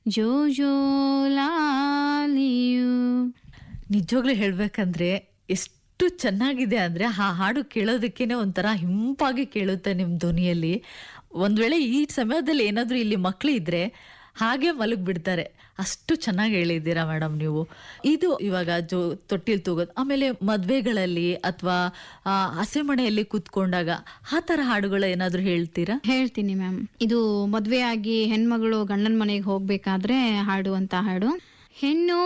ಜೋ ಜೋ ಲಾಲಿಯು ನಿಜವಾಗ್ಲೂ ಹೇಳ್ಬೇಕಂದ್ರೆ ಎಷ್ಟು ಚೆನ್ನಾಗಿದೆ ಅಂದ್ರೆ ಆ ಹಾಡು ಕೇಳೋದಕ್ಕೇನೆ ಒಂಥರ ಹಿಂಪಾಗಿ ಕೇಳುತ್ತೆ ನಿಮ್ ಧ್ವನಿಯಲ್ಲಿ ಒಂದ್ ವೇಳೆ ಈ ಸಮಯದಲ್ಲಿ ಏನಾದ್ರೂ ಇಲ್ಲಿ ಮಕ್ಳು ಇದ್ರೆ ಹಾಗೆ ಮಲಗ್ ಬಿಡ್ತಾರೆ ಅಷ್ಟು ಚೆನ್ನಾಗಿ ಹೇಳಿದ್ದೀರಾ ಮೇಡಮ್ ನೀವು ಇದು ಇವಾಗ ಜೋ ತೊಟ್ಟಿಲ್ ತೂಗೋದು ಆಮೇಲೆ ಮದ್ವೆಗಳಲ್ಲಿ ಅಥವಾ ಹಸೆಮಣೆಯಲ್ಲಿ ಕೂತ್ಕೊಂಡಾಗ ಆ ತರ ಹಾಡುಗಳು ಏನಾದ್ರೂ ಹೇಳ್ತೀರಾ ಹೇಳ್ತೀನಿ ಮ್ಯಾಮ್ ಇದು ಮದ್ವೆ ಆಗಿ ಹೆಣ್ಮಗಳು ಗಂಡನ ಮನೆಗೆ ಹೋಗ್ಬೇಕಾದ್ರೆ ಹಾಡುವಂತ ಹಾಡು ಹೆಣ್ಣು